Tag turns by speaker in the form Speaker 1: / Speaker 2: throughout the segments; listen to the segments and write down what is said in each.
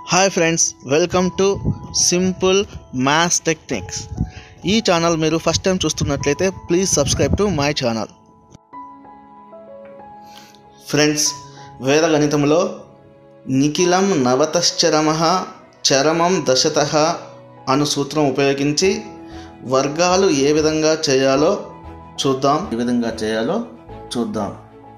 Speaker 1: hi friends welcome to simple maths techniques ఈ channel మీరు first time చూస్తున్నట్లయితే please subscribe to my channel friends వేద గణితంలో నిఖిలం నవతశ్చరమ చరమం దశత అను సూత్రం ఉపయోగించి వర్గాలు ఏ విధంగా చేయాలో చూద్దాం ఏ విధంగా చేయాలో చూద్దాం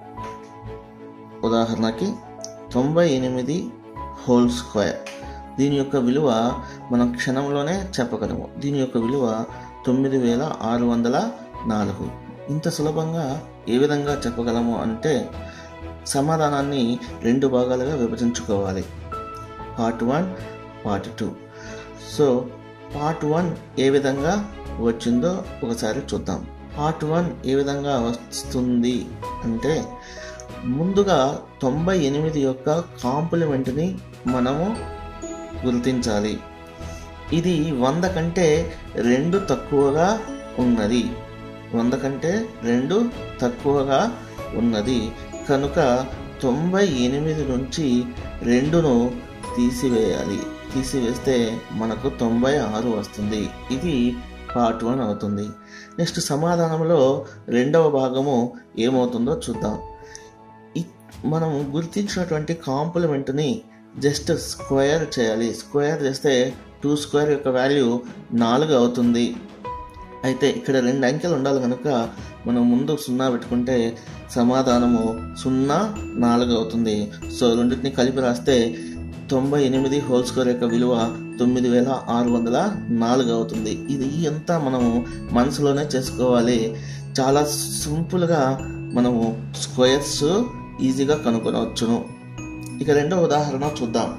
Speaker 1: ఉదాహరణకి తొంభై ఎనిమిది హోల్ స్క్వేర్ దీని యొక్క విలువ మనం క్షణంలోనే చెప్పగలము దీని యొక్క విలువ తొమ్మిది వేల ఆరు వందల నాలుగు ఇంత సులభంగా ఏ విధంగా చెప్పగలము అంటే సమాధానాన్ని రెండు భాగాలుగా విభజించుకోవాలి part one part two so part one ఏ విధంగా వచ్చిందో ఒకసారి చూద్దాం పార్ట్ వన్ ఏ విధంగా వస్తుంది అంటే ముందుగా తొంభై ఎనిమిది యొక్క కాంప్లిమెంట్ని మనము గుర్తించాలి ఇది వంద కంటే రెండు తక్కువగా ఉన్నది వంద కంటే రెండు తక్కువగా ఉన్నది కనుక తొంభై ఎనిమిది నుంచి రెండును తీసివేయాలి తీసివేస్తే మనకు తొంభై ఆరు వస్తుంది ఇది పార్ట్ వన్ అవుతుంది నెక్స్ట్ సమాధానంలో రెండవ భాగము ఏమవుతుందో చూద్దాం మనం గుర్తించినటువంటి కాంప్లిమెంట్ని జస్ట్ స్క్వేర్ చేయాలి స్క్వేర్ చేస్తే టూ స్క్వేర్ యొక్క వాల్యూ నాలుగు అవుతుంది అయితే ఇక్కడ రెండు అంకెలు ఉండాలి కనుక మనం ముందు సున్నా పెట్టుకుంటే సమాధానము సున్నా నాలుగు అవుతుంది సో రెండింటిని కలిపి రాస్తే తొంభై ఎనిమిది హోల్ స్క్వేర్ యొక్క విలువ తొమ్మిది వేల ఆరు వందల నాలుగు అవుతుంది ఇది అంతా మనము మనసులోనే చేసుకోవాలి చాలా సింపుల్గా మనము స్క్వేర్స్ ఈజీగా కనుక్కొనవచ్చును ఇక రెండో ఉదాహరణ చూద్దాం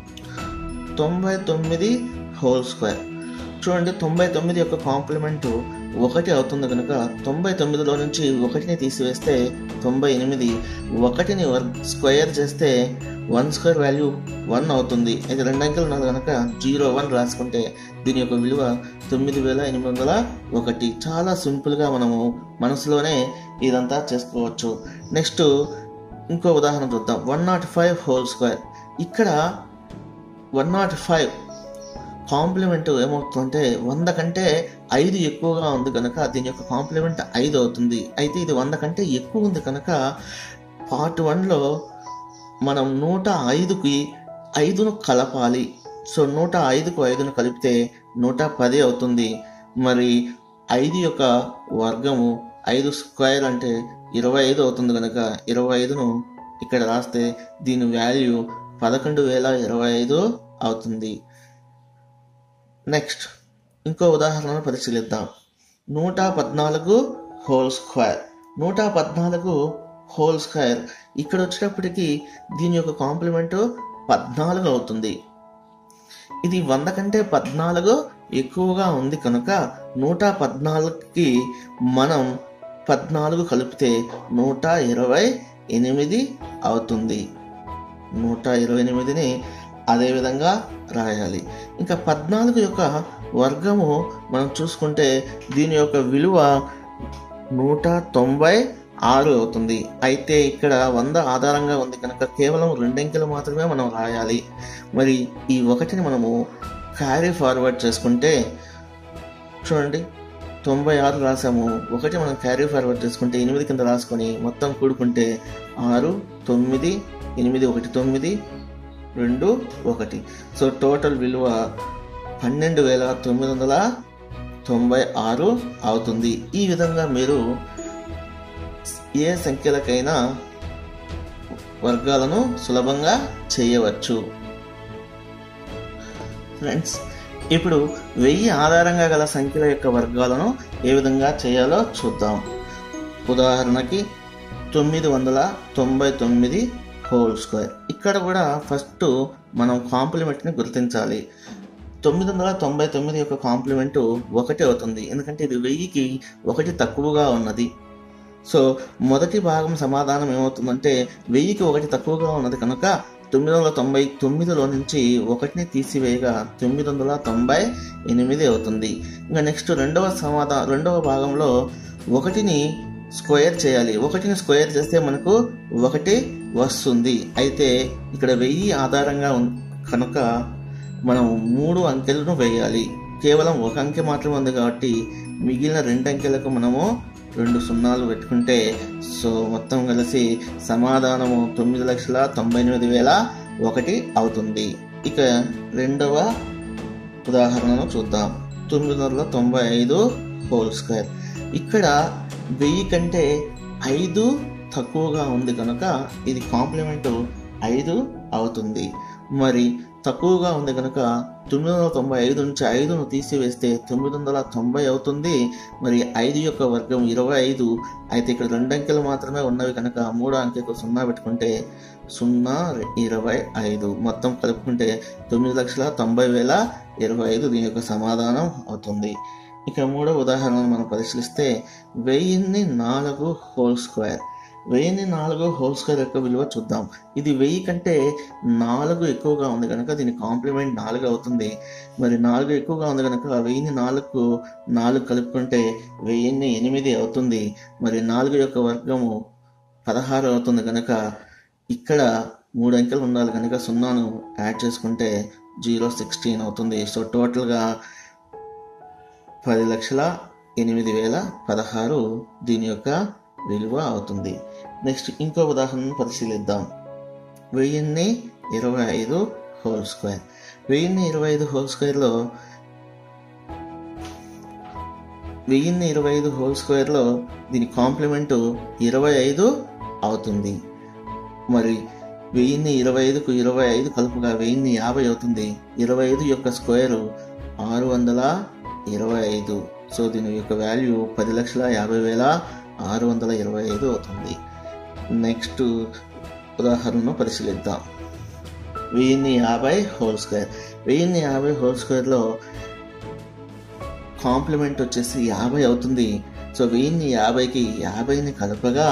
Speaker 1: తొంభై తొమ్మిది హోల్ స్క్వేర్ చూడండి తొంభై తొమ్మిది యొక్క కాంప్లిమెంట్ ఒకటి అవుతుంది కనుక తొంభై తొమ్మిదిలో నుంచి ఒకటిని తీసివేస్తే తొంభై ఎనిమిది ఒకటిని స్క్వేర్ చేస్తే వన్ స్క్వేర్ వాల్యూ వన్ అవుతుంది అయితే రెండు అంకెలు ఉన్నది కనుక జీరో వన్ రాసుకుంటే దీని యొక్క విలువ తొమ్మిది వేల ఎనిమిది వందల ఒకటి చాలా సింపుల్గా మనము మనసులోనే ఇదంతా చేసుకోవచ్చు నెక్స్ట్ ఇంకో ఉదాహరణ చూద్దాం one nought five whole square ఇక్కడ వన్ నాట్ ఫైవ్ కాంప్లిమెంట్ ఏమవుతుందంటే వంద కంటే ఐదు ఎక్కువగా ఉంది కనుక దీని యొక్క కాంప్లిమెంట్ ఐదు అవుతుంది అయితే ఇది వంద కంటే ఎక్కువ ఉంది కనుక పార్ట్ వన్లో మనం నూట ఐదుకి ఐదును కలపాలి సో నూట ఐదుకు ఐదును కలిపితే నూట పది అవుతుంది మరి ఐదు యొక్క వర్గము ఐదు స్క్వేర్ అంటే ఇరవై ఐదు అవుతుంది కనుక ఇరవై ఐదును ఇక్కడ రాస్తే దీని వాల్యూ పదకొండు వేల ఇరవై ఐదు అవుతుంది నెక్స్ట్ ఇంకో ఉదాహరణను పరిశీలిద్దాం నూట పద్నాలుగు హోల్ స్క్వేర్ నూట పద్నాలుగు హోల్ స్క్వేర్ ఇక్కడ వచ్చేటప్పటికి దీని యొక్క కాంప్లిమెంట్ పద్నాలుగు అవుతుంది ఇది వంద కంటే పద్నాలుగు ఎక్కువగా ఉంది కనుక నూట పద్నాలుగుకి మనం పద్నాలుగు కలిపితే నూట ఇరవై ఎనిమిది అవుతుంది నూట ఇరవై ఎనిమిదిని అదేవిధంగా రాయాలి ఇంకా పద్నాలుగు యొక్క వర్గము మనం చూసుకుంటే దీని యొక్క విలువ నూట తొంభై ఆరు అవుతుంది అయితే ఇక్కడ వంద ఆధారంగా ఉంది కనుక కేవలం రెండంకెలు మాత్రమే మనం రాయాలి మరి ఈ ఒకటిని మనము క్యారీ ఫార్వర్డ్ చేసుకుంటే చూడండి తొంభై ఆరు రాసాము ఒకటి మనం క్యారీ ఫార్వర్డ్ చేసుకుంటే ఎనిమిది కింద రాసుకొని మొత్తం కూడుకుంటే ఆరు తొమ్మిది ఎనిమిది ఒకటి తొమ్మిది రెండు ఒకటి సో టోటల్ విలువ పన్నెండు వేల తొమ్మిది వందల తొంభై ఆరు అవుతుంది ఈ విధంగా మీరు ఏ సంఖ్యలకైనా వర్గాలను సులభంగా చేయవచ్చు ఫ్రెండ్స్ ఇప్పుడు వెయ్యి ఆధారంగా గల సంఖ్యల యొక్క వర్గాలను ఏ విధంగా చేయాలో చూద్దాం ఉదాహరణకి తొమ్మిది వందల తొంభై తొమ్మిది హోల్ స్క్వేర్ ఇక్కడ కూడా ఫస్ట్ మనం కాంప్లిమెంట్ని గుర్తించాలి తొమ్మిది వందల తొంభై తొమ్మిది యొక్క కాంప్లిమెంట్ ఒకటి అవుతుంది ఎందుకంటే ఇది వెయ్యికి ఒకటి తక్కువగా ఉన్నది సో మొదటి భాగం సమాధానం ఏమవుతుందంటే వెయ్యికి ఒకటి తక్కువగా ఉన్నది కనుక తొమ్మిది వందల తొంభై తొమ్మిదిలో నుంచి ఒకటిని తీసివేయగా తొమ్మిది వందల తొంభై ఎనిమిది అవుతుంది ఇంకా నెక్స్ట్ రెండవ సమాధానం రెండవ భాగంలో ఒకటిని స్క్వేర్ చేయాలి ఒకటిని స్క్వేర్ చేస్తే మనకు ఒకటి వస్తుంది అయితే ఇక్కడ వెయ్యి ఆధారంగా ఉన్- కనుక మనం మూడు అంకెలను వేయాలి కేవలం ఒక అంకె మాత్రమే ఉంది కాబట్టి మిగిలిన రెండు అంకెలకు మనము రెండు సున్నాలు పెట్టుకుంటే సో మొత్తం కలిసి సమాధానము తొమ్మిది లక్షల తొంభై ఎనిమిది వేల ఒకటి అవుతుంది ఇక రెండవ ఉదాహరణను చూద్దాం తొమ్మిది వందల తొంభై ఐదు హోల్ స్క్వేర్ ఇక్కడ వెయ్యి కంటే ఐదు తక్కువగా ఉంది కనుక ఇది కాంప్లిమెంట్ ఐదు అవుతుంది మరి తక్కువగా ఉంది కనుక తొమ్మిది వందల తొంభై ఐదు నుంచి ఐదును తీసివేస్తే తొమ్మిది వందల తొంభై అవుతుంది మరి ఐదు యొక్క వర్గం ఇరవై ఐదు అయితే ఇక్కడ రెండు అంకెలు మాత్రమే ఉన్నవి కనుక మూడో అంకెకు సున్నా పెట్టుకుంటే సున్నా ఇరవై ఐదు మొత్తం కలుపుకుంటే తొమ్మిది లక్షల తొంభై వేల ఇరవై ఐదు దీని యొక్క సమాధానం అవుతుంది ఇక మూడో ఉదాహరణ మనం పరిశీలిస్తే వెయ్యిన్ని నాలుగు హోల్ స్క్వేర్ వెయ్యిన్ని నాలుగు హోల్ స్క్వేర్ యొక్క విలువ చూద్దాం ఇది వెయ్యి కంటే నాలుగు ఎక్కువగా ఉంది కనుక దీని కాంప్లిమెంట్ నాలుగు అవుతుంది మరి నాలుగు ఎక్కువగా ఉంది కనుక వెయ్యిన్ని నాలుగు నాలుగు కలుపుకుంటే వెయ్యిన్ని ఎనిమిది అవుతుంది మరి నాలుగు యొక్క వర్గము పదహారు అవుతుంది కనుక ఇక్కడ మూడు అంకెలు ఉండాలి కనుక సున్నాను యాడ్ చేసుకుంటే జీరో సిక్స్టీన్ అవుతుంది సో టోటల్గా పది లక్షల ఎనిమిది వేల పదహారు దీని యొక్క విలువ అవుతుంది నెక్స్ట్ ఇంకో ఉదాహరణను పరిశీలిద్దాం వెయ్యిన్ని ఇరవై ఐదు హోల్ స్క్వేర్ వెయ్యిన్ని ఇరవై ఐదు హోల్ స్క్వేర్లో వెయ్యిన్ని ఇరవై ఐదు హోల్ స్క్వేర్లో దీని కాంప్లిమెంట్ ఇరవై ఐదు అవుతుంది మరి వెయ్యిన్ని ఇరవై ఐదుకు ఇరవై ఐదు కలుపుగా వెయ్యిన్ని యాభై అవుతుంది ఇరవై ఐదు యొక్క స్క్వేరు ఆరు వందల ఇరవై ఐదు సో దీని యొక్క వాల్యూ పది లక్షల యాభై వేల ఆరు వందల ఇరవై ఐదు అవుతుంది నెక్స్ట్ ఉదాహరణను పరిశీలిద్దాం వెయ్యిన్ని యాభై హోల్ స్క్వేర్ వెయ్యిన్ని యాభై హోల్ స్క్వేర్లో కాంప్లిమెంట్ వచ్చేసి యాభై అవుతుంది సో వెయ్యిన్ని యాభైకి యాభైని కలపగా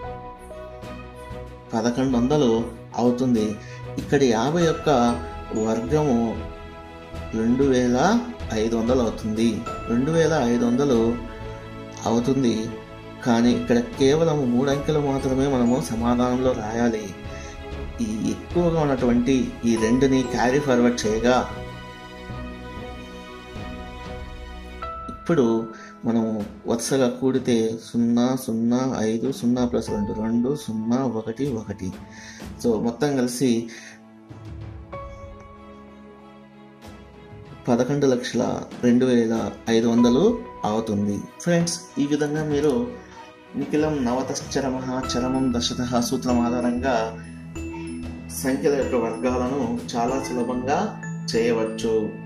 Speaker 1: పదకొండు వందలు అవుతుంది ఇక్కడ యాభై యొక్క వర్గము రెండు వేల ఐదు వందలు అవుతుంది రెండు వేల ఐదు వందలు అవుతుంది కానీ ఇక్కడ కేవలం మూడు అంకెలు మాత్రమే మనము సమాధానంలో రాయాలి ఈ ఎక్కువగా ఉన్నటువంటి ఈ రెండుని క్యారీ ఫార్వర్డ్ చేయగా ఇప్పుడు మనం వరుసగా కూడితే సున్నా సున్నా ఐదు సున్నా ప్లస్ రెండు రెండు సున్నా ఒకటి ఒకటి సో మొత్తం కలిసి పదకొండు లక్షల రెండు వేల ఐదు వందలు అవుతుంది ఫ్రెండ్స్ ఈ విధంగా మీరు నిఖిలం నవతశ్చరమ చరమం దశత సూత్రం ఆధారంగా సంఖ్యల యొక్క వర్గాలను చాలా సులభంగా చేయవచ్చు